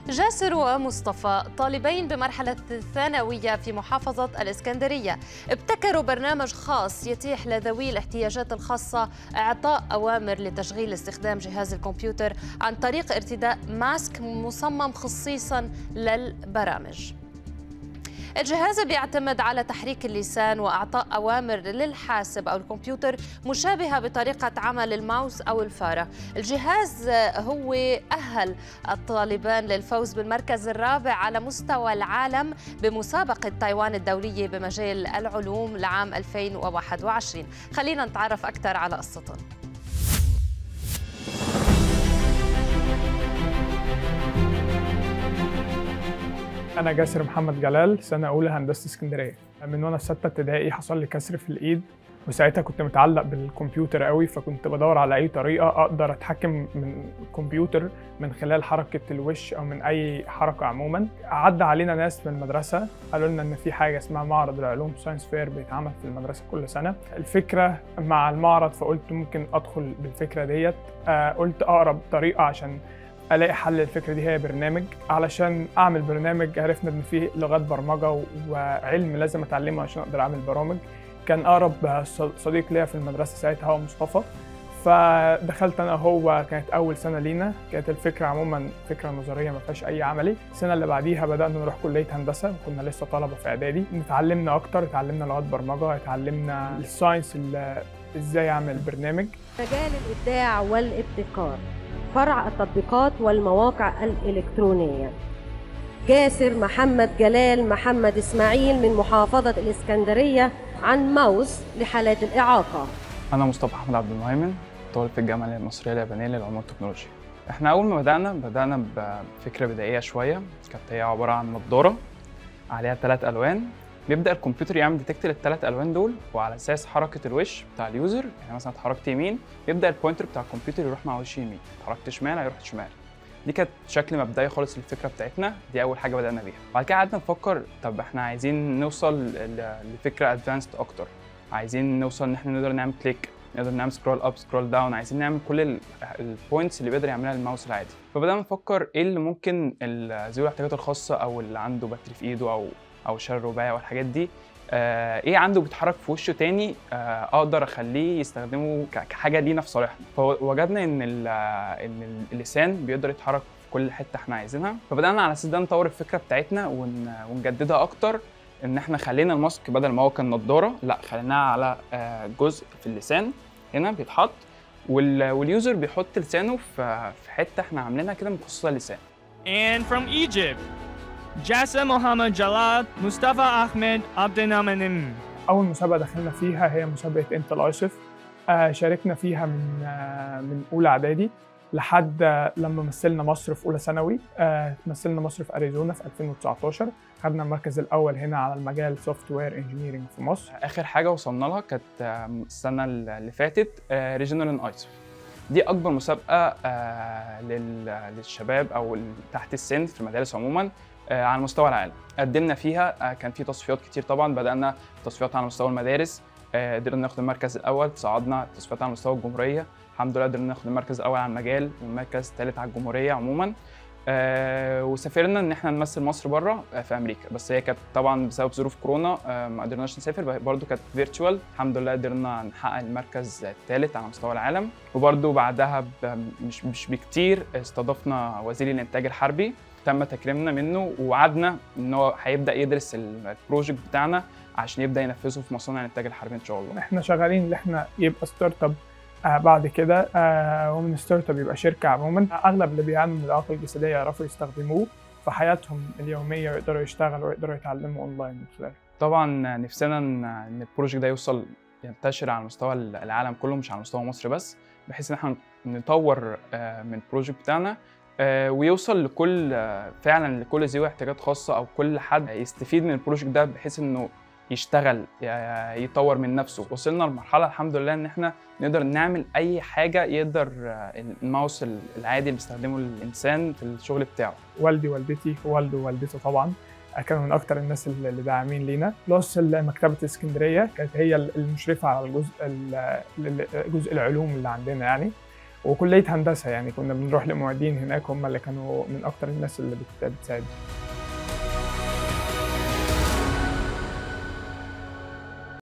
جاسر ومصطفى طالبين بمرحلة الثانوية في محافظة الإسكندرية ابتكروا برنامج خاص يتيح لذوي الاحتياجات الخاصة إعطاء أوامر لتشغيل استخدام جهاز الكمبيوتر عن طريق ارتداء ماسك مصمم خصيصا للبرامج الجهاز بيعتمد على تحريك اللسان واعطاء اوامر للحاسب او الكمبيوتر مشابهه بطريقه عمل الماوس او الفاره الجهاز هو اهل الطالبان للفوز بالمركز الرابع على مستوى العالم بمسابقه تايوان الدوليه بمجال العلوم لعام 2021 خلينا نتعرف اكثر على قصتهم أنا جاسر محمد جلال سنة أولى هندسة اسكندرية من وأنا في ستة ابتدائي حصل لي كسر في الإيد وساعتها كنت متعلق بالكمبيوتر قوي فكنت بدور على أي طريقة أقدر أتحكم من الكمبيوتر من خلال حركة الوش أو من أي حركة عموما عدى علينا ناس من المدرسة قالوا لنا إن في حاجة اسمها معرض العلوم ساينس فير بيتعمل في المدرسة كل سنة الفكرة مع المعرض فقلت ممكن أدخل بالفكرة ديت آه قلت أقرب طريقة عشان الاقي حل للفكره دي هي برنامج علشان اعمل برنامج عرفنا ان فيه لغات برمجه وعلم لازم اتعلمه عشان اقدر اعمل برامج كان اقرب صديق ليا في المدرسه ساعتها هو مصطفى فدخلت انا هو كانت اول سنه لينا كانت الفكره عموما فكره نظريه ما فيهاش اي عملي السنه اللي بعديها بدانا نروح كليه هندسه وكنا لسه طلبه في اعدادي اتعلمنا اكتر اتعلمنا لغات برمجه اتعلمنا الساينس ازاي اعمل برنامج مجال الابداع والابتكار فرع التطبيقات والمواقع الإلكترونية جاسر محمد جلال محمد إسماعيل من محافظة الإسكندرية عن ماوس لحالات الإعاقة أنا مصطفى أحمد عبد المهيمن طالب في الجامعة المصرية اليابانية للعلوم والتكنولوجيا احنا أول ما بدأنا بدأنا بفكرة بدائية شوية كانت هي عبارة عن نظارة عليها ثلاث ألوان بيبدا الكمبيوتر يعمل ديتكت للثلاث الوان دول وعلى اساس حركه الوش بتاع اليوزر يعني مثلا اتحركت يمين يبدا البوينتر بتاع الكمبيوتر يروح مع وش يمين اتحركت شمال هيروح شمال دي كانت شكل مبدئي خالص للفكره بتاعتنا دي اول حاجه بدانا بيها بعد كده قعدنا نفكر طب احنا عايزين نوصل لفكره ادفانسد اكتر عايزين نوصل ان احنا نقدر نعمل كليك نقدر نعمل سكرول اب سكرول داون عايزين نعمل كل البوينتس اللي بيقدر يعملها الماوس العادي فبدانا نفكر ايه اللي ممكن ذوي الاحتياجات الخاصه او اللي عنده باتري في ايده او او الشارع الرباعي او الحاجات دي آه ايه عنده بيتحرك في وشه تاني آه اقدر اخليه يستخدمه كحاجه لينا في صالحنا فوجدنا ان ان اللسان بيقدر يتحرك في كل حته احنا عايزينها فبدانا على اساس ده نطور الفكره بتاعتنا ون ونجددها اكتر ان احنا خلينا الماسك بدل ما هو كان نضاره لا خليناها على آه جزء في اللسان هنا بيتحط واليوزر بيحط لسانه في حته احنا عاملينها كده مخصصه للسان And from Egypt, جاسم محمد جلال مصطفى احمد عبد النعمان اول مسابقه دخلنا فيها هي مسابقه انت الايسف آه شاركنا فيها من آه من اولى اعدادي لحد آه لما مثلنا مصر في اولى ثانوي آه مثلنا مصر في اريزونا في 2019 خدنا المركز الاول هنا على المجال سوفت وير انجينيرنج في مصر اخر حاجه وصلنا لها كانت السنه اللي فاتت ريجنال ان ايسف دي اكبر مسابقه آه للشباب او تحت السن في المدارس عموما آه على مستوى العالم قدمنا فيها آه كان في تصفيات كتير طبعا بدانا تصفيات على مستوى المدارس قدرنا ناخد المركز الاول صعدنا تصفيات على مستوى الجمهوريه الحمد لله قدرنا ناخد المركز الاول على المجال والمركز الثالث على الجمهوريه عموما آه وسافرنا ان احنا نمثل مصر بره آه في امريكا بس هي كانت طبعا بسبب ظروف كورونا آه ما قدرناش نسافر برضو كانت فيرتشوال الحمد لله قدرنا نحقق المركز الثالث على مستوى العالم وبرضو بعدها مش مش بكتير استضفنا وزير الانتاج الحربي تم تكريمنا منه ووعدنا ان هو هيبدا يدرس البروجكت بتاعنا عشان يبدا ينفذه في مصانع الانتاج الحربي ان شاء الله احنا شغالين ان احنا يبقى ستارت اب آه بعد كده آه ومن ستارت اب يبقى شركه عموما اغلب اللي بيعانوا من الاعاقه الجسديه يعرفوا يستخدموه في حياتهم اليوميه ويقدروا يشتغلوا ويقدروا يتعلموا اونلاين من خلاله طبعا نفسنا ان البروجكت ده يوصل ينتشر على مستوى العالم كله مش على مستوى مصر بس بحيث ان احنا نطور آه من البروجكت بتاعنا ويوصل لكل فعلا لكل ذوي احتياجات خاصه او كل حد يستفيد من البروجكت ده بحيث انه يشتغل يطور من نفسه وصلنا لمرحله الحمد لله ان احنا نقدر نعمل اي حاجه يقدر الماوس العادي اللي بيستخدمه الانسان في الشغل بتاعه والدي والدتي والده ووالدته طبعا كانوا من اكتر الناس اللي داعمين لينا بلس مكتبه اسكندريه كانت هي المشرفه على الجزء جزء العلوم اللي عندنا يعني وكليه هندسه يعني كنا بنروح لمعيدين هناك هم اللي كانوا من اكتر الناس اللي بت- بتساعد